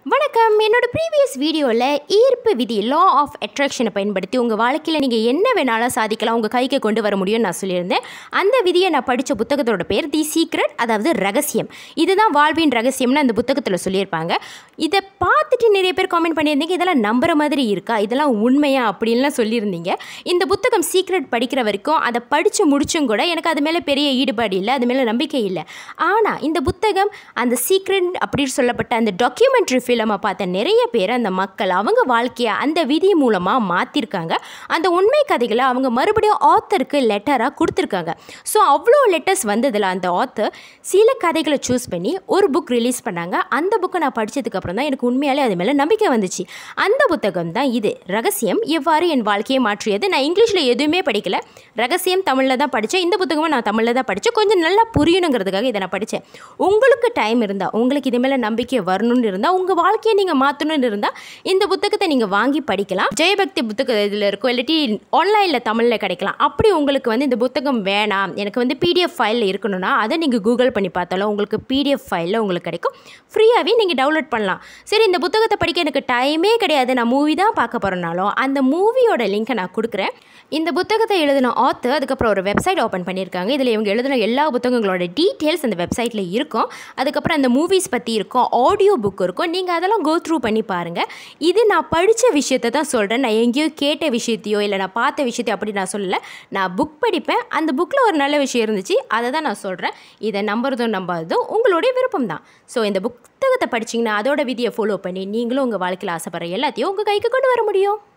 வணக்கம் என்னோட ப்ரீவியஸ் வீடியோவில் ஈர்ப்பு விதி லா ஆஃப் அட்ராக்ஷனை பயன்படுத்தி உங்கள் வாழ்க்கையில் நீங்கள் என்ன வேணாலும் சாதிக்கலாம் உங்கள் கைக்கு கொண்டு வர முடியும்னு நான் சொல்லியிருந்தேன் அந்த விதியை நான் படித்த புத்தகத்தோட பேர் தி சீக்ரெட் அதாவது ரகசியம் இதுதான் வாழ்வின் ரகசியம்னு அந்த புத்தகத்தில் சொல்லியிருப்பாங்க இதை பார்த்துட்டு நிறைய பேர் காமெண்ட் பண்ணியிருந்தீங்க இதெல்லாம் நம்புற மாதிரி இருக்கா இதெல்லாம் உண்மையா அப்படின்லாம் சொல்லியிருந்தீங்க இந்த புத்தகம் சீக்ரெட் படிக்கிற வரைக்கும் அதை படித்து முடிச்சும் கூட எனக்கு அது மேலே பெரிய ஈடுபாடு இல்லை அது மேலே நம்பிக்கை இல்லை ஆனால் இந்த புத்தகம் அந்த சீக்ரெட் அப்படின்னு சொல்லப்பட்ட அந்த டாக்குமெண்ட்ரி ஃபிலிமை பார்த்த நிறைய பேர் அந்த மக்கள் அவங்க வாழ்க்கையை அந்த விதி மூலமாக மாற்றிருக்காங்க அந்த உண்மை கதைகளை அவங்க மறுபடியும் ஆத்தருக்கு லெட்டராக கொடுத்துருக்காங்க ஸோ அவ்வளோ லெட்டர்ஸ் வந்ததில் அந்த ஆத்தர் சில கதைகளை சூஸ் பண்ணி ஒரு புக் ரிலீஸ் பண்ணாங்க அந்த புக்கை நான் படித்ததுக்கப்புறம் தான் எனக்கு உண்மையாலே அது மேலே நம்பிக்கை வந்துச்சு அந்த புத்தகம் தான் இது ரகசியம் எவ்வாறு என் வாழ்க்கையை மாற்றியது நான் இங்கிலீஷில் எதுவுமே படிக்கல ரகசியம் தமிழில் தான் படித்தேன் இந்த புத்தகமும் நான் தமிழில் தான் படித்தேன் கொஞ்சம் நல்லா புரியணுங்கிறதுக்காக இதை நான் படித்தேன் உங்களுக்கு டைம் இருந்தால் உங்களுக்கு இது மேலே நம்பிக்கை வரணும்னு இருந்தால் உங்கள் வாழ்க்கையை நீங்கள் மாற்றணும்னு இருந்தால் இந்த புத்தகத்தை நீங்கள் வாங்கி படிக்கலாம் ஜெயபக்தி புத்தக இதில் இருக்கும் இல்லாட்டி ஆன்லைனில் தமிழில் கிடைக்கலாம் அப்படி உங்களுக்கு வந்து இந்த புத்தகம் வேணாம் எனக்கு வந்து பிடிஎஃப் ஃபைலில் இருக்கணும்னா அதை நீங்கள் கூகுள் பண்ணி பார்த்தாலும் உங்களுக்கு பிடிஎஃப் ஃபைலில் உங்களுக்கு கிடைக்கும் ஃப்ரீயாகவே நீங்கள் டவுன்லோட் பண்ணலாம் சரி இந்த புத்தகத்தை படிக்க எனக்கு டைமே கிடையாது நான் மூவி தான் பார்க்க போகிறனாலும் அந்த மூவியோட லிங்க்கை நான் கொடுக்குறேன் இந்த புத்தகத்தை எழுதின ஆத்தர் அதுக்கப்புறம் ஒரு வெப்சைட் ஓப்பன் பண்ணியிருக்காங்க இதில் இவங்க எழுதின எல்லா புத்தகங்களோட டீட்டெயில்ஸ் அந்த வெப்சைட்டில் இருக்கும் அதுக்கப்புறம் அந்த மூவிஸ் பற்றி இருக்கும் ஆடியோ புக் இருக்கும் நீங்கள் அதெல்லாம் கோ த்ரூ பண்ணி பாருங்கள் இது நான் படித்த விஷயத்தை தான் சொல்கிறேன் நான் எங்கேயோ கேட்ட விஷயத்தையோ இல்லை நான் பார்த்த விஷயத்தையோ அப்படி நான் சொல்லலை நான் புக் படிப்பேன் அந்த புக்கில் ஒரு நல்ல விஷயம் இருந்துச்சு அதை தான் நான் சொல்கிறேன் இதை நம்புறதும் நம்பாததும் உங்களுடைய விருப்பம் தான் ஸோ இந்த புத்தகத்தை படிச்சிங்கன்னா அதோட விதியை ஃபாலோ பண்ணி நீங்களும் உங்கள் வாழ்க்கையில் ஆசைப்படுற எல்லாத்தையும் உங்கள் கைக்கு கொண்டு வர முடியும்